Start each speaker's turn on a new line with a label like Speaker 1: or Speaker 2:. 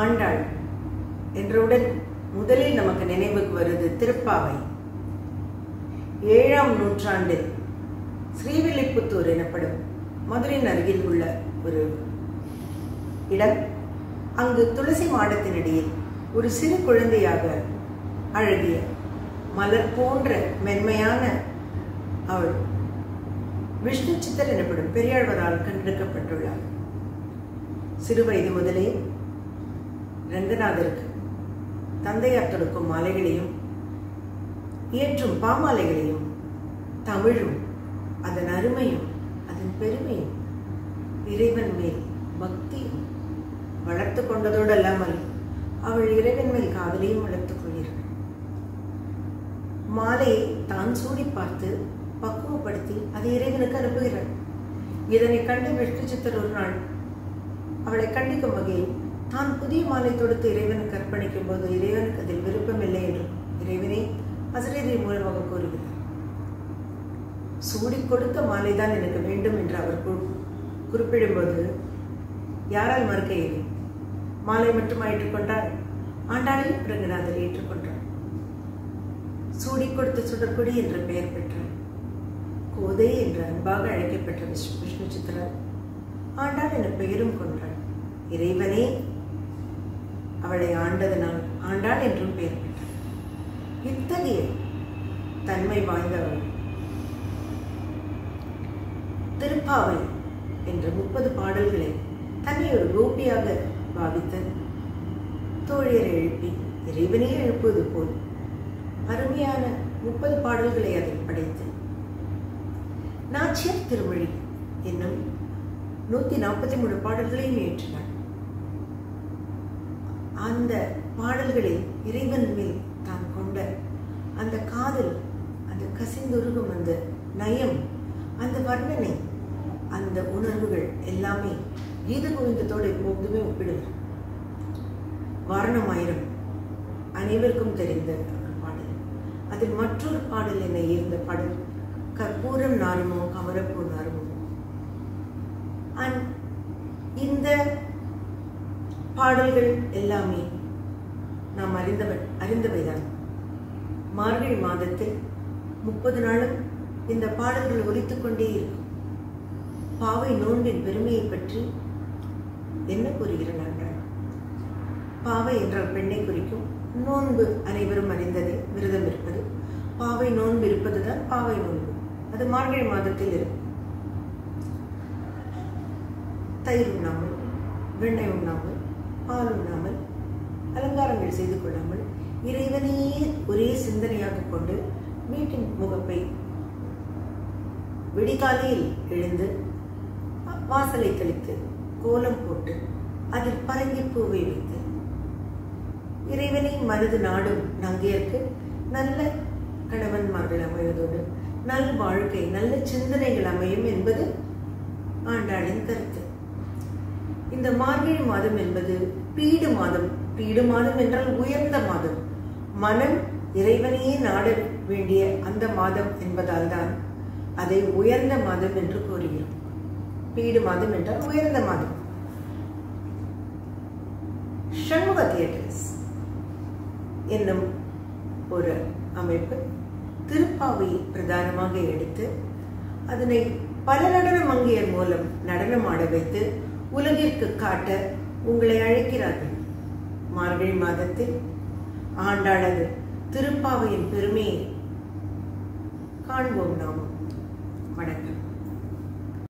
Speaker 1: ஆண்டாள் என்றவுடன் முதலில் நமக்கு நினைவுக்கு வருது திருப்பாவை ஏழாம் நூற்றாண்டில் ஸ்ரீவில்லிபுத்தூர் எனப்படும் மதுரையின் அருகில் உள்ள ஒரு இடம் அங்கு துளசி மாடத்தினிடையில் ஒரு சிறு குழந்தையாக அழகிய மலர் போன்ற மென்மையான அவள் விஷ்ணு சித்தர் எனப்படும் பெரியாழ்வரால் கண்டெடுக்கப்பட்டுள்ளார் சிறு வயது முதலே ரங்கநாதருக்கு தந்தையார் தொடுக்கும் மாலைகளையும் இயற்றும் பாமாலைகளையும் தமிழும் அதன் அருமையும் அதன் பெருமையும் இறைவன் மேல் பக்தியும் வளர்த்து கொண்டதோடு அல்லாமல் அவள் இறைவன் மேல் காதலையும் வளர்த்துக் கொள்கிறாள் மாலையை தான் சூடி பார்த்து பக்குவப்படுத்தி அதை இறைவனுக்கு அனுப்புகிறாள் இதனை கண்டு விஷ்ணு சித்தர் ஒரு நாள் அவளை கண்டிக்கும் வகையில் தான் புதிய மாலை தொடுத்து இறைவனுக்கு அர்ப்பணிக்கும் போது இறைவனுக்கு அதில் விருப்பமில்லை என்றும் இறைவனை அசரீதி மூலமாக கூறுகிறார் சூடி கொடுத்த மாலைதான் எனக்கு வேண்டும் என்று அவர் குறிப்பிடும்போது யாரால் மறுக்க இயலும் மாலை மட்டும் ஏற்றுக்கொண்டால் ஆண்டாளையும் ரங்கநாதர் ஏற்றுக்கொண்டார் சூடி கொடுத்த சுடற்கொடி என்ற பெயர் பெற்றார் கோதை என்று அன்பாக அழைக்கப்பட்ட விஷ்ணு விஷ்ணு சித்திரர் ஆண்டாள் என பெயரும் கொண்டாள் இறைவனே அவளை ஆண்டதனால் ஆண்டாள் என்றும் பெயர் பெற்றார் இத்தகைய தன்மை வாய்ந்தவள் திருப்பாவை என்ற முப்பது பாடல்களை தன்னை ஒரு கோபியாக பாவித்து தோழியரை எழுப்பி இறைவனே எழுப்புவது போல் அருமையான முப்பது பாடல்களை அதில் படைத்து நாச்சியார் திருமொழி என்னும் நூத்தி நாற்பத்தி மூணு பாடல்களையும் ஏற்றினார் அந்த பாடல்களில் இறைவன் மேல் தான் கொண்ட அந்த காதல் அந்த கசிந்துருகும் அந்த நயம் அந்த வர்ணனை அந்த உணர்வுகள் எல்லாமே கீத கோவிந்தத்தோடு எப்போதுமே ஒப்பிடுவார் வாரணமாயிரம் அனைவருக்கும் தெரிந்த ஒரு பாடல் அதில் மற்றொரு பாடல் என்னை ஈர்ந்த பாடல் கற்பூரம் நாருமோ கமரப்பூ நாருமோ அண்ட் இந்த பாடல்கள் எல்லாமே நாம் அறிந்தவன் அறிந்தவைதான் மார்கழி மாதத்தில் முப்பது நாளும் இந்த பாடல்கள் ஒலித்துக் கொண்டே இருக்கும் பாவை நோன்பின் பெருமையை பற்றி என்ன கூறுகிறார் என்றால் பாவை என்றால் பெண்ணை குறிக்கும் நோன்பு அனைவரும் அறிந்ததே விரதம் இருப்பது பாவை நோன்பு இருப்பதுதான் பாவை நோன்பு அது மார்கழி மாதத்தில் இருக்கும் தயிர் உண்ணாமல் வெண்ணெய் உண்ணாமல் பால் உண்ணாமல் அலங்காரங்கள் செய்து கொள்ளாமல் இறைவனையே ஒரே சிந்தனையாக கொண்டு வீட்டின் முகப்பை விடிகாலையில் எழுந்து வாசலை தெளித்து கோலம் போட்டு அதில் பரங்கி பூவை வைத்து இறைவனை மனது நாடும் நங்கையர்க்கு நல்ல கணவன்மார்கள் அமைவதோடு நல் வாழ்க்கை நல்ல சிந்தனைகள் அமையும் என்பது ஆண்டாளின் கருத்து இந்த மார்கழி மாதம் என்பது பீடு மாதம் பீடு மாதம் என்றால் உயர்ந்த மாதம் மனம் இறைவனையே நாட வேண்டிய அந்த மாதம் என்பதால் தான் அதை உயர்ந்த மாதம் என்று கூறுகிறோம் பீடு மாதம் என்றால் உயர்ந்த மாதம் சண்முக தியேட்டர்ஸ் என்னும் ஒரு அமைப்பு திருப்பாவையை பிரதானமாக எடுத்து அதனை பல நடன மங்கையர் மூலம் நடனமாட வைத்து உலகிற்கு காட்ட உங்களை அழைக்கிறார்கள் மார்கழி மாதத்தில் ஆண்டாளது திருப்பாவையின் பெருமையை காண்போம் நாம் வணக்கம்